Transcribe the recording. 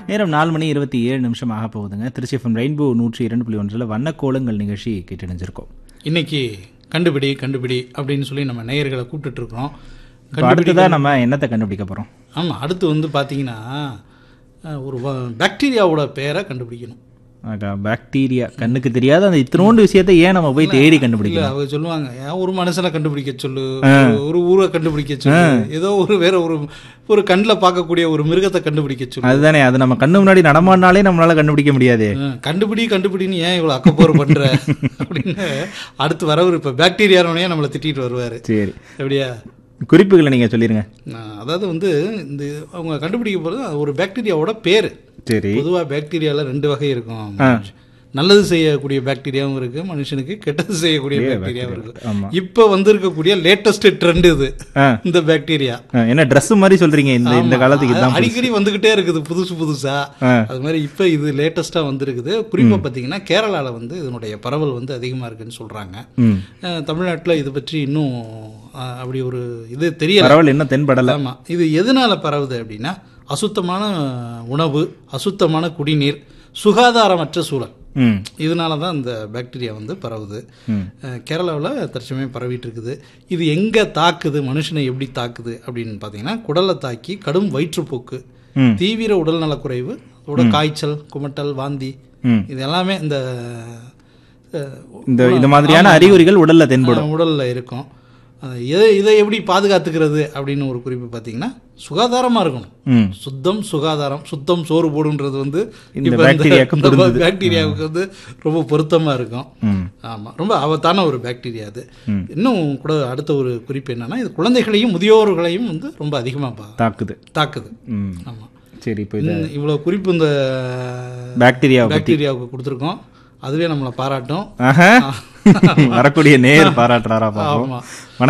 நேரம் நாலு மணி இருபத்தி ஏழு நிமிஷம் ஆக போகுதுங்க திருச்சி எஃப்எம் ரெயின்போ நூற்றி இரண்டு புள்ளி ஒன்றில் வண்ணக்கோலங்கள் நிகழ்ச்சி கேட்டணிஞ்சிருக்கோம் இன்னைக்கு கண்டுபிடி கண்டுபிடி அப்படின்னு சொல்லி நம்ம நேயர்களை கூப்பிட்டுட்டு இருக்கிறோம் இப்போ அடுத்ததாக நம்ம என்னத்தை கண்டுபிடிக்க போகிறோம் ஆமாம் அடுத்து வந்து பார்த்தீங்கன்னா அஹ், ஒரு வ- பாக்டீரியாவோட பேரை கண்டுபிடிக்கணும் பாக்டீரியா கண்ணுக்கு தெரியாத அந்த இத்தினோண்டு விஷயத்தை ஏன் நம்ம போய் தேடி இல்ல கண்டுபிடிக்கணும் அவங்க சொல்லுவாங்க ஏன் ஒரு மனுஷனை கண்டுபிடிக்க சொல்லு ஒரு- ஒரு ஊரை கண்டுபிடிக்க சொல்லு ஏதோ ஒரு வேற ஒரு ஒரு கண்ணில் பார்க்கக்கூடிய ஒரு மிருகத்தை கண்டுபிடிக்க சொல்லு அதுதானே அது நம்ம கண்ணு முன்னாடி நடமாடினாலே நம்மளால கண்டுபிடிக்க முடியாது அஹ், கண்டுபிடி கண்டுபிடின்னு ஏன் இவ்வளோ அக்கப்போர் பண்ற அப்படின்னு அடுத்து வரவர் இப்போ பாக்டீரியானோடனே நம்மளை திட்டிட்டு வருவாரு சரி எப்படியா குறிப்புகளை நீங்கள் சொல்லிடுங்க நான் அதாவது வந்து இந்த அவங்க கண்டுபிடிக்க போகிறது ஒரு பாக்டீரியாவோட பேர் சரி பொதுவாக பாக்டீரியாவில் ரெண்டு வகை இருக்கும் நல்லது செய்யக்கூடிய பாக்டீரியாவும் இருக்கு மனுஷனுக்கு கெட்டது செய்யக்கூடிய பாக்டீரியாவும் இருக்கு ஆமா. இப்போ வந்திருக்கக்கூடிய லேட்டஸ்ட் ட்ரெண்ட் இது ஆ. இந்த பாக்டீரியா ஆ, என்ன Dress மாதிரி சொல்றீங்க இந்த இந்த காலத்துக்கு அது இதுதான் அடிக்கடி வந்துகிட்டே இருக்குது புதுசு புதுசா ஆ. அது மாதிரி இப்போ இது லேட்டஸ்டா வந்திருக்குது குறிப்பா பார்த்தீங்கன்னா கேரளால வந்து இதனுடைய பரவல் வந்து அதிகமா இருக்குன்னு சொல்றாங்க ம் அஹ், தமிழ்நாட்டுல இது பற்றி இன்னும் அஹ், அப்படி ஒரு இது தெரியல பரவாயில்ல என்ன தென்படல ஆமா இது எதனால பரவுது அப்படின்னா அசுத்தமான உணவு அசுத்தமான குடிநீர் சுகாதாரமற்ற சூழல் ம் இதனால தான் இந்த பாக்டீரியா வந்து பரவுது கேரளாவில் தற்சமயம் பரவிட்டு இருக்குது இது எங்கே தாக்குது மனுஷனை எப்படி தாக்குது அப்படின்னு பார்த்தீங்கன்னா குடலை தாக்கி கடும் வயிற்றுப்போக்கு ம். தீவிர உடல்நலக்குறைவு அதோட காய்ச்சல் குமட்டல் வாந்தி ம். இது எல்லாமே இந்த அஹ், இந்த இந்த மாதிரியான அறிகுறிகள் உடல்ல தென்படும் உடல்ல இருக்கும் அஹ், இதை இதை எப்படி பாதுகாத்துக்கிறது அப்படின்னு ஒரு குறிப்பு பார்த்தீங்கன்னா சுகாதாரமாக இருக்கணும் ம் சுத்தம் சுகாதாரம் சுத்தம் சோறு போடுன்றது வந்து இந்த இப்ப பாக்டீரியாவுக்கும் இந்த பொருந்துது. பாக்டீரியாவுக்கு வந்து ரொம்ப பொருத்தமா இருக்கும் ம் ஆமா ரொம்ப ஆபத்தான ஒரு பாக்டீரியா அது இன்னும் கூட அடுத்த ஒரு குறிப்பு என்னன்னா இது குழந்தைகளையும் முதியோர்களையும் வந்து ரொம்ப அதிகமா பா- தாக்குது தாக்குது ம் ஆமா சரி இப்போ இது இந்த இவ்வளவு குறிப்பு இந்த பாக்டீரியா பாக்டீரியாவுக்கு கொடுத்துருக்கோம் அதுவே நம்மளை பாராட்டும் ஆஹா வரக்கூடிய நேர் பாராட்டுறாரா பாப்போம் ஆமா